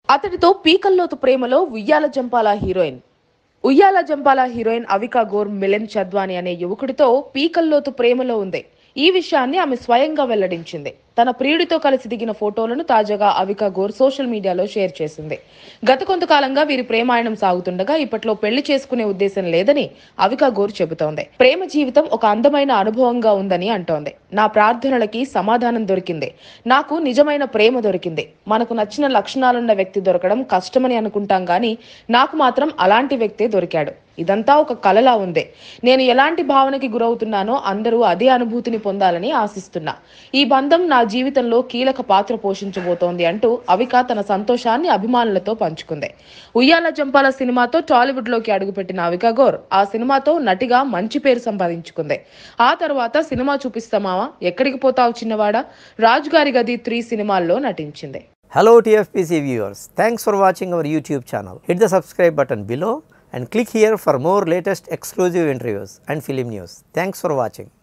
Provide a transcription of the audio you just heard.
అతడితో పీకల్లోతు ప్రేమలో ఉయ్యాల జంపాల హీరోయిన్ ఉయ్యాల జంపాల హీరోయిన్ అవికా గోర్ మిలన్ చద్వాని అనే యువకుడితో పీకల్లోతు ప్రేమలో ఉంది ఈ విషయాన్ని ఆమె స్వయంగా వెల్లడించింది తన ప్రియుడితో కలిసి దిగిన ఫోటోలను తాజాగా అవికా గోర్ సోషల్ మీడియాలో షేర్ చేసింది గత కొంతకాలంగా వీరి ప్రేమాయణం సాగుతుండగా ఇప్పట్లో పెళ్లి చేసుకునే ఉద్దేశం లేదని అవికా గోర్ చెబుతోంది ప్రేమ జీవితం ఒక అందమైన అనుభవంగా ఉందని అంటోంది నా ప్రార్థనలకి సమాధానం దొరికింది నాకు నిజమైన ప్రేమ దొరికింది మనకు నచ్చిన లక్షణాలున్న వ్యక్తి దొరకడం కష్టమని అనుకుంటాం గాని నాకు మాత్రం అలాంటి వ్యక్తే దొరికాడు ఇదంతా ఒక కలలా ఉంది నేను ఎలాంటి భావనకి గురవుతున్నానో అందరూ అదే అనుభూతిని పొందాలని ఆశిస్తున్నా ఈ బంధం నా జీవితంలో కీలక పాత్ర పోషించబోతోంది అంటూ అవిక తన సంతోషాన్ని అభిమానులతో పంచుకుంది ఉయ్యాల జంపాల సినిమాతో టాలీవుడ్ లోకి అడుగుపెట్టిన అవిక గోర్ ఆ సినిమాతో నటిగా మంచి పేరు సంపాదించుకుంది ఆ తర్వాత సినిమా చూపిస్తామావా ఎక్కడికి పోతావు చిన్నవాడా రాజుగారి గది త్రీ సినిమాల్లో నటించింది Hello TFPC viewers, thanks for watching our YouTube channel. Hit the subscribe button below and click here for more latest exclusive interviews and film news. Thanks for watching.